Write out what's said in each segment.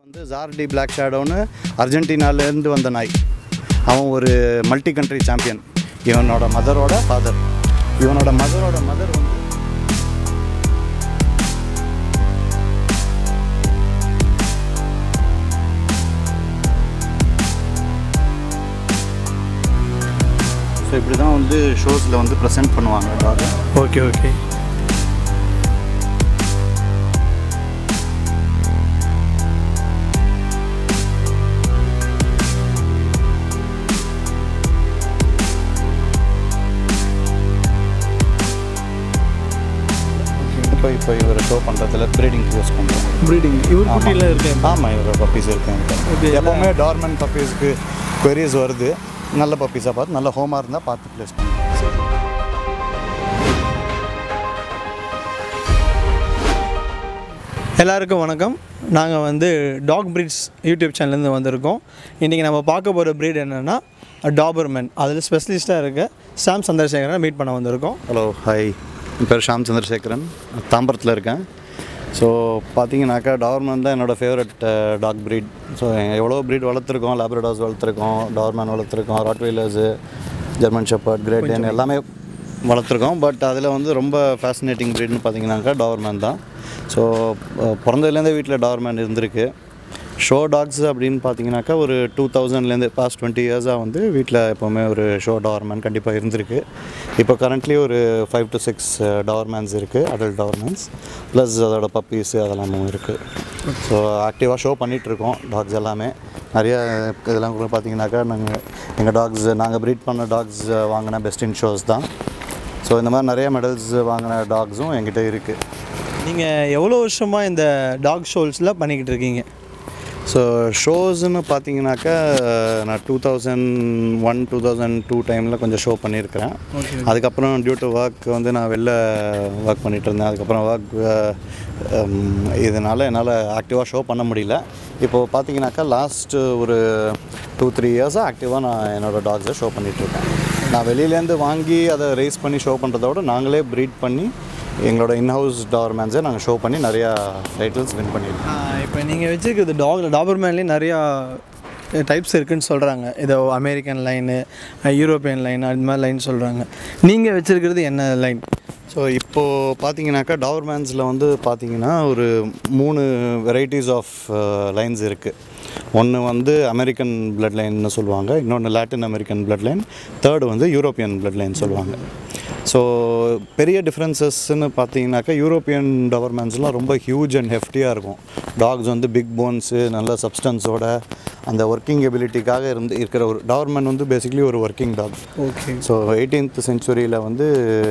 வந்து Jordi black ஷேடோன்னு அர்ஜென்டினாலேருந்து வந்த நாய் அவன் ஒரு மல்டி கண்ட்ரி சாம்பியன் இவனோட மதரோட ஃபாதர் இவனோட மதரோட மதர் வந்து ஸோ இப்படி தான் வந்து ஷோஸில் வந்து ப்ரெசென்ட் பண்ணுவாங்க டாக் ஓகே ஓகே இப்போ இப்போ இவர் ஷோ பண்ணுறதுல ப்ரீடிங் யூஸ் பண்ணுறோம் ப்ரீடிங் இவர் குட்டியில் இருக்கேன் ஆமாம் இவர் பப்பீஸ் இருக்காங்க Okay. எப்போவுமே டார்மன் பப்பீஸ்க்கு queries வருது நல்ல பப்பீஸாக பார்த்து நல்ல ஹோமாக இருந்தால் பார்த்து ப்ளேஸ் பண்ணுவோம் எல்லாருக்கும் வணக்கம் நாங்கள் வந்து டாக் பிரீட்ஸ் யூடியூப் சேனல்லேருந்து வந்திருக்கோம் இன்றைக்கி நம்ம பார்க்க போகிற ப்ரீட் என்னென்னா டாபர்மேன் அதில் ஸ்பெஷலிஸ்ட்டாக இருக்க சாம் சந்திரசேகரனை மீட் பண்ண வந்திருக்கோம் ஹலோ ஹாய் என் பேர் ஷாம் சந்திரசேகரன் தாம்பரத்தில் இருக்கேன் ஸோ பார்த்தீங்கன்னாக்கா டார்மன் தான் என்னோடய ஃபேவரட் டாக் ப்ரீட் ஸோ எவ்வளோ ப்ரீட் வளர்த்துருக்கோம் லேப்ரடாஸ் வளர்த்துருக்கோம் டார்மேன் வளர்த்துருக்கோம் Rottweilers German shepherd Great Dane எல்லாமே வளர்த்துருக்கோம் பட் அதில் வந்து ரொம்ப ஃபேசினேட்டிங் ப்ரீட்னு பார்த்தீங்கன்னாக்கா டார்மேன் தான் ஸோ பிறந்ததுலேருந்தே வீட்டில் டார்மேன் இருந்திருக்கு ஷோ டாக்ஸ் அப்படின்னு பார்த்தீங்கன்னாக்கா ஒரு டூ தௌசண்ட்லேருந்து பாஸ்ட் டுவெண்ட்டி இயர்ஸாக வந்து வீட்டில் எப்போவுமே ஒரு ஷோ டார்மேன் கண்டிப்பாக இருந்திருக்கு இப்போ கரண்ட்லி ஒரு ஃபைவ் டு சிக்ஸ் டார்மேன்ஸ் இருக்குது அடல்ட் டார்மேன்ஸ் ப்ளஸ் அதோட பப்பீஸ் அதெல்லாமும் இருக்குது ஸோ ஆக்டிவாக ஷோ பண்ணிகிட்ருக்கோம் டாக்ஸ் எல்லாமே நிறைய இதெல்லாம் கூட பார்த்தீங்கன்னாக்கா நாங்கள் எங்கள் டாக்ஸ் நாங்கள் ப்ரீட் பண்ண டாக்ஸ் வாங்கின பெஸ்ட் இன் ஷோஸ் தான் ஸோ இந்த மாதிரி நிறைய மெடல்ஸ் வாங்கின டாக்ஸும் என்கிட்ட இருக்குது நீங்கள் எவ்வளோ வருஷமாக இந்த டாக் ஷோல்ஸில் பண்ணிக்கிட்டு இருக்கீங்க ஸோ ஷோஸ்னு பார்த்தீங்கன்னாக்கா நான் two thousand one two thousand two டைமில் கொஞ்சம் ஷோ பண்ணியிருக்கிறேன் அதுக்கப்புறம் டியூ டு ஒர்க் வந்து நான் வெளில ஒர்க் பண்ணிகிட்டு இருந்தேன் அதுக்கப்புறம் ஒர்க் இதனால் என்னால் ஆக்டிவாக ஷோ பண்ண முடியல இப்போது பார்த்தீங்கன்னாக்கா லாஸ்ட்டு ஒரு டூ த்ரீ இயர்ஸாக ஆக்டிவாக நான் என்னோடய டாக்ஸை ஷோ பண்ணிகிட்ருக்கேன் நான் வெளியிலேருந்து வாங்கி அதை ரைஸ் பண்ணி ஷோ பண்ணுறத விட நாங்களே ப்ரீட் பண்ணி எங்களோட இன்ஹவுஸ் டார்மேன்ஸை நாங்கள் ஷோ பண்ணி நிறையா டைட்டில்ஸ் வின் பண்ணியிருக்கோம் இப்போ நீங்கள் வச்சுருக்கிறது டாக் டாபர்மேன்லேயே நிறையா டைப்ஸ் இருக்குன்னு சொல்கிறாங்க இதோ அமெரிக்கன் லைனு யூரோப்பியன் லைன் அது மாதிரி லைன் சொல்கிறாங்க நீங்கள் வச்சுருக்கிறது என்ன லைன் ஸோ இப்போது பார்த்தீங்கன்னாக்கா டாவர்மேன்ஸில் வந்து பார்த்தீங்கன்னா ஒரு மூணு வெரைட்டிஸ் ஆஃப் லைன்ஸ் இருக்குது ஒன்று வந்து அமெரிக்கன் பிளட் லைன்னு சொல்லுவாங்க இன்னொன்று Latin American blood line third வந்து யூரோப்பியன் பிளட் லைன் சொல்லுவாங்க ஸோ பெரிய டிஃப்ரென்சஸ்ன்னு பார்த்தீங்கன்னாக்கா யூரோப்பியன் டவர்மேன்ஸ்லாம் ரொம்ப ஹியூஜ் அண்ட் ஹெஃப்டியாக இருக்கும் டாக்ஸ் வந்து பிக் போன்ஸு நல்ல சப்ஸ்டன்ஸோட அந்த ஒர்க்கிங் எபிலிட்டிக்காக இருந்து இருக்கிற ஒரு டவர்மேன் வந்து பேசிக்லி ஒரு working dog okay so eighteenth செஞ்சுரியில் வந்து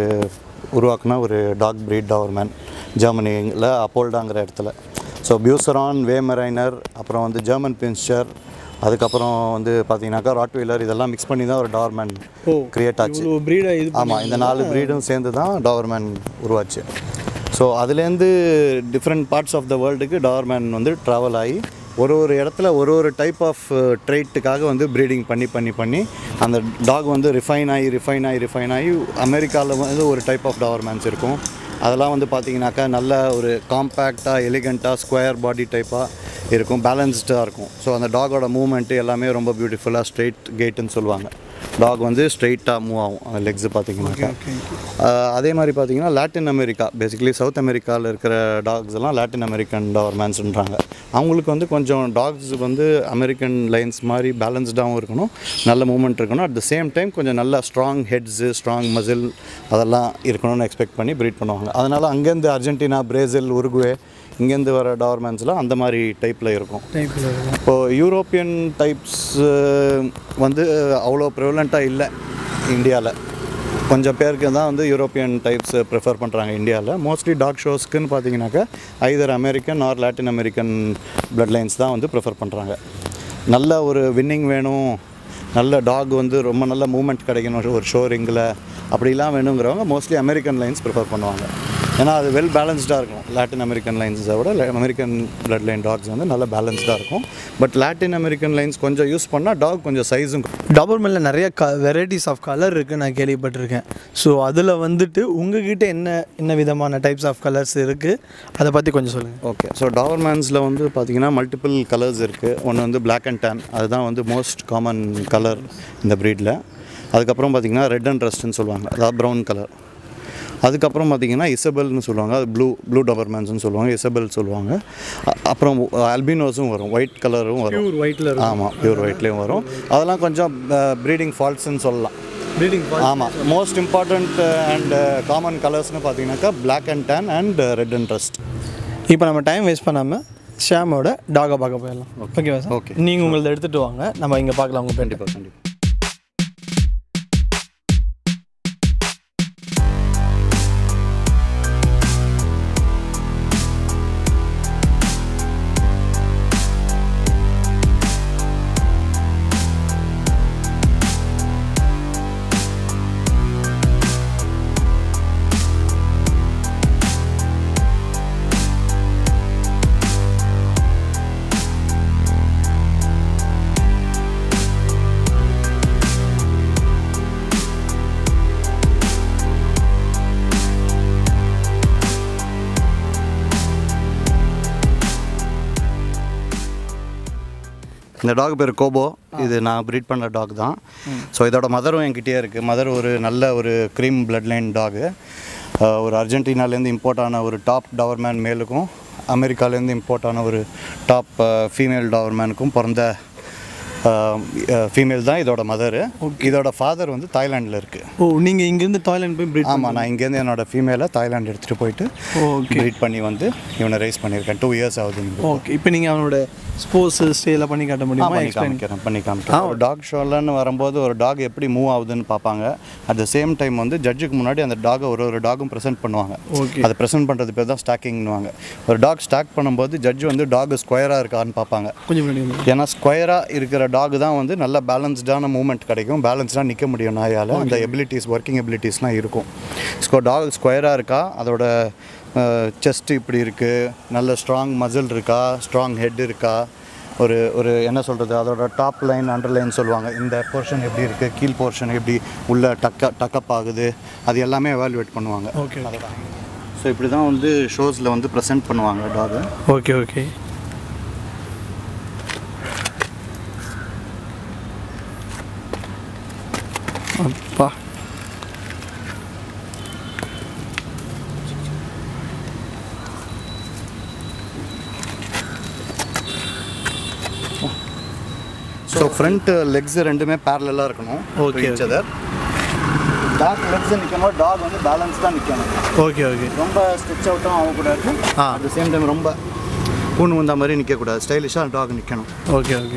உருவாக்குன ஒரு டாக் breed டாவர்மேன் ஜெர்மனியில் அப்போல்டாங்கிற இடத்துல ஸோ பியூசரான் வேமரைனர் அப்புறம் வந்து ஜெர்மன் பின்ஸ்டர் அதுக்கப்புறம் வந்து பார்த்தீங்கன்னாக்கா ராட்வீலர் இதெல்லாம் மிக்ஸ் பண்ணி தான் ஒரு டாவர்மேன் ஓ கிரியேட் ஆச்சு இவ்வளோ ப்ரீடை இது ஆமாம் இந்த நாலு ப்ரீடும் சேர்ந்து தான் டாவர்மேன் உருவாச்சு ஸோ அதுலேருந்து டிஃப்ரெண்ட் பார்ட்ஸ் ஆஃப் த வேர்ல்டுக்கு டாவர்மேன் வந்து ட்ராவல் ஆகி ஒரு ஒரு இடத்துல ஒரு ஒரு டைப் ஆஃப் ட்ரைட்டுக்காக வந்து ப்ரீடிங் பண்ணி பண்ணி பண்ணி அந்த டாக் வந்து ரிஃபைன் ஆகி ரிஃபைன் ஆகி ரிஃபைன் ஆகி அமெரிக்காவில் வந்து ஒரு டைப் ஆஃப் டாவர்மேன்ஸ் இருக்கும் அதெல்லாம் வந்து பார்த்தீங்கன்னாக்கா நல்ல ஒரு காம்பேக்டாக எலிகண்ட்டாக ஸ்கொயர் பாடி டைப்பாக இருக்கும் பேலன்ஸ்டாக இருக்கும் ஸோ அந்த டாகோட மூவ்மெண்ட்டு எல்லாமே ரொம்ப பியூட்டிஃபுல்லாக ஸ்ட்ரெயிட் கேட்டுன்னு சொல்லுவாங்க டாக் வந்து ஸ்ட்ரெயிட்டாக மூவ் ஆகும் லெக்ஸு பார்த்தீங்கன்னாக்கா ஆஹ் அதே மாதிரி பார்த்தீங்கன்னா லாட்டின் அமெரிக்கா பேசிக்கலி சவுத் அமெரிக்காவில் இருக்கிற டாக்ஸ் எல்லாம் லாட்டின் அமெரிக்கன் டாவர்மேன்ஸ்ன்றாங்க அவங்களுக்கு வந்து கொஞ்சம் டாக்ஸ் வந்து அமெரிக்கன் லைன்ஸ் மாதிரி பேலன்ஸ்டாகவும் இருக்கணும் நல்ல மூமெண்ட் இருக்கணும் அட் த சேம் டைம் கொஞ்சம் நல்ல ஸ்ட்ராங் ஹெட்ஸு ஸ்ட்ராங் மசில் அதெல்லாம் இருக்கணும்னு எக்ஸ்பெக்ட் பண்ணி ப்ரீட் பண்ணுவாங்க அதனால் அங்கேருந்து அர்ஜென்டினா பிரேசில் உருகுவே இங்கேருந்து வர டாவர்மேன்ஸ்லாம் அந்த மாதிரி டைப்பில் இருக்கும் டைப்பில் இருக்கும் இப்போது யூரோப்பியன் டைப்ஸ் வந்து அவ்வளோ ப்ரிவலண்ட்டாக இல்லை இந்தியாவில் கொஞ்சம் பேருக்கு தான் வந்து யூரோப்பியன் டைப்ஸ் ப்ரிஃபர் பண்ணுறாங்க இந்தியாவில் மோஸ்ட்லி டாக் ஷோஸ்க்குன்னு பார்த்தீங்கன்னாக்கா either American or Latin American blood lines தான் வந்து ப்ரிஃபர் பண்ணுறாங்க நல்ல ஒரு வின்னிங் வேணும் நல்ல டாக் வந்து ரொம்ப நல்ல மூமெண்ட் கிடைக்கணும் ஒரு ஷோ ரிங்கில் அப்படிலாம் வேணுங்கிறவங்க மோஸ்ட்லி அமெரிக்கன் லைன்ஸ் ப்ரிஃபர் பண்ணுவாங்க ஏன்னா அது வெல் பேலன்ஸ்டாக இருக்கும் லாட்டின் அமெரிக்கன் லைன்ஸை விட அமெரிக்கன் பிளட் லைன் டாக்ஸ் வந்து நல்லா பேலன்ஸ்டாக இருக்கும் பட் லாட்டின் அமெரிக்கன் லைன்ஸ் கொஞ்சம் யூஸ் பண்ணால் டாக் கொஞ்சம் சைஸும் டாபர்மேனில் நிறைய க வெரைட்டிஸ் ஆஃப் கலர் இருக்குது நான் கேள்விப்பட்டிருக்கேன் ஸோ அதில் வந்துட்டு உங்ககிட்ட என்ன என்ன விதமான டைப்ஸ் ஆஃப் கலர்ஸ் இருக்குது அதை பற்றி கொஞ்சம் சொல்லுங்கள் ஓகே ஸோ டாவர்மேன்ஸில் வந்து பார்த்தீங்கன்னா மல்டிபிள் கலர்ஸ் இருக்குது ஒன்று வந்து Black அண்ட் tan அதுதான் வந்து மோஸ்ட் காமன் கலர் இந்த ப்ரீடில் அதுக்கப்புறம் பார்த்தீங்கன்னா ரெட் அண்ட் ரஸ்ட்னு சொல்லுவாங்க அதாவது ப்ரௌன் கலர் அதுக்கப்புறம் பார்த்தீங்கன்னா இசபெல்னு சொல்லுவாங்க அது ப்ளூ ப்ளூ டபர்மேன்ஸ்னு சொல்லுவாங்க இசபெல் சொல்லுவாங்க அ- அப்புறம் அல்பினோஸும் வரும் ஒயிட் கலரும் வரும் பியூர் ஒயிட்டில் ஆமாம் பியூர் ஒயிட்லேயும் வரும் அதெல்லாம் கொஞ்சம் ப்ரீடிங் ஃபால்ட்ஸ்னு சொல்லலாம் ப்ரீடிங் ஆமாம் மோஸ்ட் இம்பார்ட்டண்ட் அண்ட் காமன் கலர்ஸ்னு பார்த்தீங்கன்னாக்கா Black and tan and red and rust இப்போ நம்ம டைம் வேஸ்ட் பண்ணாமல் ஷாமோட டாகை பார்க்க போயிடலாம் ஓகேவா சார் Okay. நீங்கள் உங்களது எடுத்துகிட்டு வாங்க நம்ம இங்கே பார்க்கலாம் உங்கள் பேண்டி கண்டிப்பாக கண்டிப்பாக இந்த டாக் பேர் கோபோ இது நான் ப்ரீட் பண்ண டாக் தான் ஸோ இதோட மதரும் என்கிட்டயே இருக்குது மதர் ஒரு நல்ல ஒரு க்ரீம் பிளட் லைன் டாகு ஒரு அர்ஜென்டினாலேருந்து இம்போர்ட் ஆன ஒரு டாப் டவர்மேன் மேலுக்கும் அமெரிக்காலேருந்து இம்போர்ட் ஆன ஒரு டாப் ஃபீமேல் டவர்மேனுக்கும் பிறந்த ஃபீமேல் தான் இதோட மதரு இதோட ஃபாதர் வந்து தாய்லாண்டில் இருக்குது ஓ நீங்கள் இங்கேருந்து தாய்லாந்து போய் ப்ரீட் ஆமாம் நான் இங்கேருந்து என்னோட ஃபீமேலை தாய்லாந்து எடுத்துகிட்டு போயிட்டு ஓகே ப்ரீட் பண்ணி வந்து இவனை ரைஸ் பண்ணியிருக்கேன் டூ இயர்ஸ் ஆகுது இங்க. ஓகே இப்போ நீங்கள் அவனோட ஸ்போர்ட்ஸ் ஸ்டேல பண்ணி காட்ட ஆ, முடியுமா பண்ணி எக்ஸ்பிளைன் காமிக்கிறேன் பண்ணி காமிக்கிறேன் ஒரு டாக் ஷோலன்னு வரும்போது ஒரு டாக் எப்படி மூவ் ஆகுதுன்னு பார்ப்பாங்க அட் த சேம் டைம் வந்து ஜட்ஜுக்கு முன்னாடி அந்த டாகை ஒரு ஒரு டாகும் ப்ரெசென்ட் பண்ணுவாங்க ஓகே அதை ப்ரெசென்ட் பண்ணுறது பேர் தான் ஸ்டாக்கிங்னுவாங்க ஒரு டாக் ஸ்டாக் பண்ணும்போது ஜட்ஜ் வந்து டாக் ஸ்கொயராக இருக்கான்னு பார்ப்பாங்க கொஞ்சம் முன்னாடி வந்து. ஏன்னா ஸ்கொயராக இருக்கிற டாக் தான் வந்து நல்ல பேலன்ஸ்டான மூவ்மெண்ட் கிடைக்கும் பேலன்ஸ்டாக நிற்க முடியும் நாயால் அந்த எபிலிட்டிஸ் ஒர்க்கிங் எபிலிட்டிஸ்லாம் இருக்கும் ஸ்கோ டாக் ஸ்கொயராக இருக்கா அதோட செஸ்ட் இப்படி இருக்குது நல்ல ஸ்ட்ராங் மசில் இருக்கா ஸ்ட்ராங் ஹெட் இருக்கா ஒரு ஒரு என்ன சொல்கிறது அதோட டாப் லைன் அண்டர் லைன் சொல்லுவாங்க இந்த போர்ஷன் எப்படி இருக்குது கீழ் போர்ஷன் எப்படி உள்ள டக்க டக்கப் ஆகுது அது எல்லாமே எவாலுவேட் பண்ணுவாங்க ஓகே ஸோ இப்படி தான் வந்து ஷோஸில் வந்து ப்ரெசென்ட் பண்ணுவாங்க டாகை ஓகே ஓகே அப்பா ஸோ ஃப்ரண்ட் லெக்ஸ் ரெண்டுமே பேரலாக இருக்கணும் Okay, okay other dog legs நிற்கும்போது டாக் வந்து பேலன்ஸ் தான் நிற்கணும் ஓகே ஓகே ரொம்ப ஸ்டிச் அவுட்டும் ஆகக்கூடாது ஆ. அட் த சேம் டைம் ரொம்ப பூணு வந்த மாதிரி நிற்கக்கூடாது ஸ்டைலிஷாக டாக் நிற்கணும் ஓகே ஓகே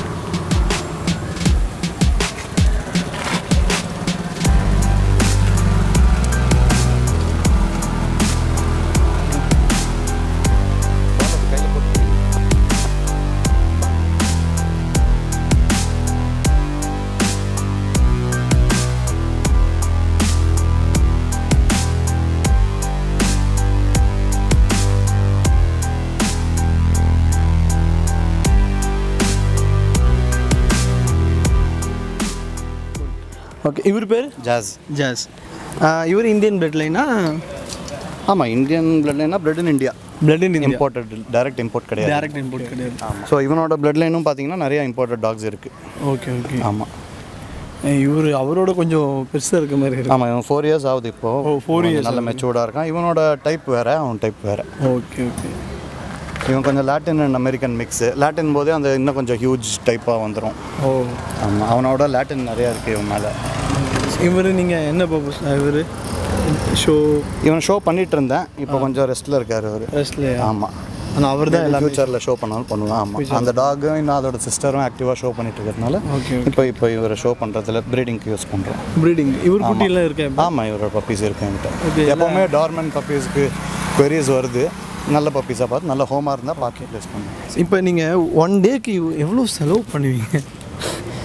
ஓகே இவர் பேர் ஜாஸ் ஜாஸ் இவர் இந்தியன் பிளட் லைனா ஆமாம் இந்தியன் பிளட்லைனா blood in India blood in India imported direct import கிடையாது டேரக்ட் இம்போர்ட் கிடையாது ஸோ இவனோட பிளட் லைனும் பார்த்தீங்கன்னா நிறைய இம்போர்ட்டட் டாக்ஸ் இருக்குது ஓகே ஓகே ஆமாம் இவர் அவரோட கொஞ்சம் பெருசாக இருக்க மாதிரி இருக்கு ஆமாம் இவன் ஃபோர் இயர்ஸ் ஆகுது இப்போ ஓ, four years நல்ல மெச்சூர்டாக இருக்கான் இவனோட டைப் வேறு அவன் டைப் வேறு ஓகே ஓகே இவன் கொஞ்சம் Latin and American mix Latin போதே அந்த இன்னும் கொஞ்சம் ஹியூஜ் டைப்பாக வந்துடும் ஓ ஆமாம் அவனோட லாட்டின் நிறையா இருக்குது இவன் மேலே இவர் நீங்கள் என்ன பர்பஸ் இவர் ஷோ இவன் ஷோ பண்ணிட்டு இருந்தேன் இப்போ கொஞ்சம் ரெஸ்ட்டில் இருக்கார் அவர் ரெஸ்ட்லையா ஆமாம் ஆனால் அவர் தான் எல்லாமே ஃபியூச்சரில் ஷோ பண்ணாலும் பண்ணுவான் ஆமாம் அந்த டாகும் இன்னும் அதோட சிஸ்டரும் ஆக்டிவாக ஷோ பண்ணிட்டு இருக்கிறதுனால ஓகே இப்போ இப்போ இவரை ஷோ பண்ணுறதுல ப்ரீடிங்க்கு யூஸ் பண்ணுறோம் ப்ரீடிங் இவர் குட்டிலாம் இருக்கேன் ஆமாம் இவரோட பப்பீஸ் இருக்கு Okay, என்கிட்ட எப்போவுமே டார்மன் பப்பீஸ்க்கு queries வருது நல்ல பப்பீஸாக பார்த்து நல்ல ஹோமாக இருந்தால் பார்த்து ப்ளேஸ் பண்ணுவோம் இப்போ நீங்கள் ஒன் டேக்கு எவ்வளோ செலவு பண்ணுவீங்க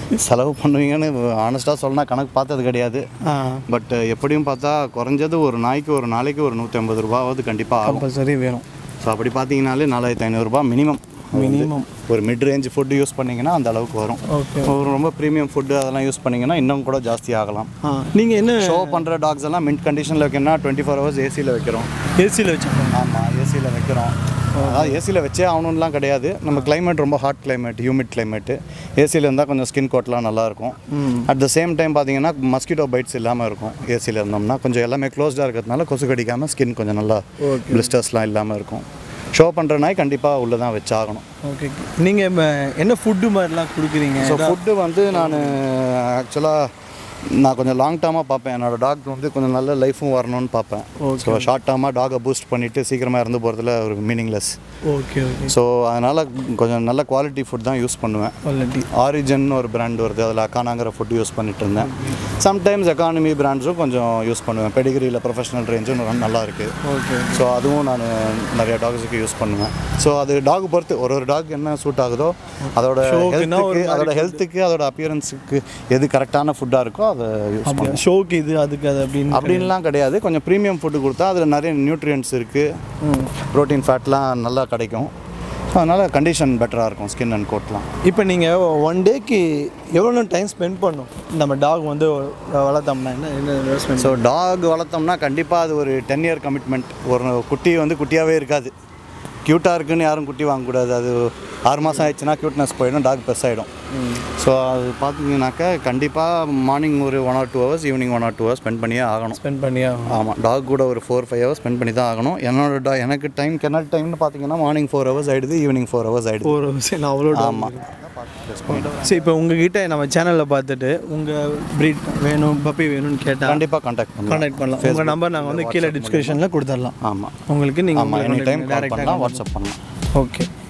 செலவு பண்ணுவீங்கன்னு ஆனஸ்ட்டாக சொல்லனா கணக்கு பார்த்தது கிடையாது ஆ பட் எப்படியும் பார்த்தா குறைஞ்சது ஒரு நாய்க்கு ஒரு நாளைக்கு ஒரு நூற்றி ஐம்பது ரூபாவது கண்டிப்பாக ஆகும் கம்பல்சரி வேணும் ஸோ அப்படி பார்த்தீங்கனாலே நாலாயிரத்தி ஐநூறுரூபா மினிமம் மினிமம் ஒரு மிட் ரேஞ்ச் ஃபுட்டு யூஸ் பண்ணிங்கன்னா அந்த அளவுக்கு வரும் ஓகே ஒரு ரொம்ப ப்ரீமியம் ஃபுட்டு அதெல்லாம் யூஸ் பண்ணிங்கன்னா இன்னும் கூட ஜாஸ்தி ஆகலாம் ஆ நீங்கள் என்ன ஷோ பண்ணுற டாக்ஸ் எல்லாம் மின்ட் கண்டிஷனில் வைக்கணும்னா டுவெண்ட்டி ஃபோர் ஹவர்ஸ் ஏசியில் வைக்கிறோம் ஏசியில் வச்சுருக்கோம் ஆமாம் ஏசியில் வைக்கிறோம் அதாவது ஏசியில் வச்சே ஆகணும்லாம் கிடையாது நம்ம climate ரொம்ப ஹாட் climate ஹியூமிட் கிளைமேட்டு ஏசியில் இருந்தால் கொஞ்சம் ஸ்கின் கோட்லாம் நல்லாயிருக்கும் அட் த சேம் டைம் பார்த்தீங்கன்னா மஸ்கிட்டோ பைட்ஸ் இல்லாமல் இருக்கும் ஏசியில் இருந்தோம்னா கொஞ்சம் எல்லாமே க்ளோஸ்டாக இருக்கிறதுனால கொசு கடிக்காமல் ஸ்கின் கொஞ்சம் நல்லா பிளிஸ்டர்ஸ்லாம் இல்லாமல் இருக்கும் ஷோ பண்ணுற நாய் கண்டிப்பாக உள்ளே தான் வச்சாகணும் ஓகே நீங்கள் இப்போ என்ன ஃபுட்டு மாதிரிலாம் கொடுக்குறீங்க ஸோ ஃபுட்டு வந்து நான் ஆக்சுவலாக நான் கொஞ்சம் லாங் டேர்மாக பார்ப்பேன் என்னோட டாக் வந்து கொஞ்சம் நல்ல லைஃபும் வரணும்னு பார்ப்பேன் ஸோ ஷார்ட் டேர்மாக டாகை பூஸ்ட் பண்ணிவிட்டு சீக்கிரமாக இறந்து போகிறதுல ஒரு மீனிங்லெஸ் ஓகே ஓகே ஸோ அதனால் கொஞ்சம் நல்ல குவாலிட்டி ஃபுட் தான் யூஸ் பண்ணுவேன் குவாலிட்டி ஆரிஜன் ஒரு பிராண்ட் வருது அதில் அக்கானாங்கிற ஃபுட் யூஸ் பண்ணிட்டு இருந்தேன் சம்டைம்ஸ் எக்கானமி பிராண்ட்ஸும் கொஞ்சம் யூஸ் பண்ணுவேன் பெடிகிரியில் ப்ரொஃபஷனல் ரேஞ்சும் நல்லா இருக்குது ஓகே ஸோ அதுவும் நான் நிறைய டாக்ஸுக்கு யூஸ் பண்ணுவேன் ஸோ அது டாக் பொறுத்து ஒரு ஒரு டாக் என்ன சூட் ஆகுதோ அதோட ஷோக்குன்னா ஒரு ஹெல்த்துக்கு அதோட ஹெல்த்துக்கு அதோட அப்பியரன்ஸுக்கு எது கரெக்டான ஃபுட்டாக இருக்கோ அதை யூஸ் பண்ணுவேன் ஷோக்கு இது அதுக்கு அது அப்படின்னு அப்படின்லாம் கிடையாது கொஞ்சம் ப்ரீமியம் ஃபுட்டு கொடுத்தா அதில் நிறைய நியூட்ரியன்ஸ் இருக்குது ம். ப்ரோட்டீன் ஃபேட்லாம் நல்லா கிடைக்கும் ஸோ அதனால் கண்டிஷன் பெட்டராக இருக்கும் ஸ்கின் அண்ட் கோட்லாம் இப்போ நீங்கள் ஒன் டேக்கு எவ்வளோ டைம் ஸ்பெண்ட் பண்ணும் நம்ம டாக் வந்து வளர்த்தோம்னா என்ன என்ன இன்வெஸ்ட்மெண்ட் ஸோ டாக் வளர்த்தோம்னா கண்டிப்பாக அது ஒரு டென் இயர் கமிட்மெண்ட் ஒரு குட்டி வந்து குட்டியாகவே இருக்காது க்யூட்டாக இருக்குன்னு யாரும் குட்டி வாங்கக்கூடாது அது ஆறு மாதம் ஆயிடுச்சுன்னா க்யூட்னஸ் போயிடும் டாக் பெஸ் ஆகிடும் ஸோ அது பார்த்தீங்கன்னாக்கா கண்டிப்பாக மார்னிங் ஒரு one or two hours evening one or two hours spend பண்ணியே ஆகணும் ஸ்பெண்ட் பண்ணியா ஆமாம் டாக் கூட ஒரு ஃபோர் ஃபைவ் ஹவர்ஸ் ஸ்பெண்ட் பண்ணி தான் ஆகணும் என்னோட டா எனக்கு டைம் கெனல் டைம்னு பார்த்தீங்கன்னா மார்னிங் ஃபோர் ஹவர்ஸ் ஆகிடுது ஈவினிங் ஃபோர் ஹவர்ஸ் ஆகிடுது ஒரு சரி நான் அவ்வளோ ஆமாம் சரி இப்போ உங்ககிட்ட நம்ம சேனலில் பார்த்துட்டு உங்கள் ப்ரீட் வேணும் பப்பி வேணும்னு கேட்டால் கண்டிப்பாக கான்டாக்ட் பண்ணலாம் கான்டாக்ட் பண்ணலாம் உங்கள் நம்பர் நாங்கள் வந்து கீழே டிஸ்கிரிப்ஷனில் கொடுத்துடலாம் ஆமாம் உங்களுக்கு நீங்கள் ஆமாம் எனி டைம் கால் பண்ணலாம் வாட்ஸ்அப் பண்ணலாம் ஓகே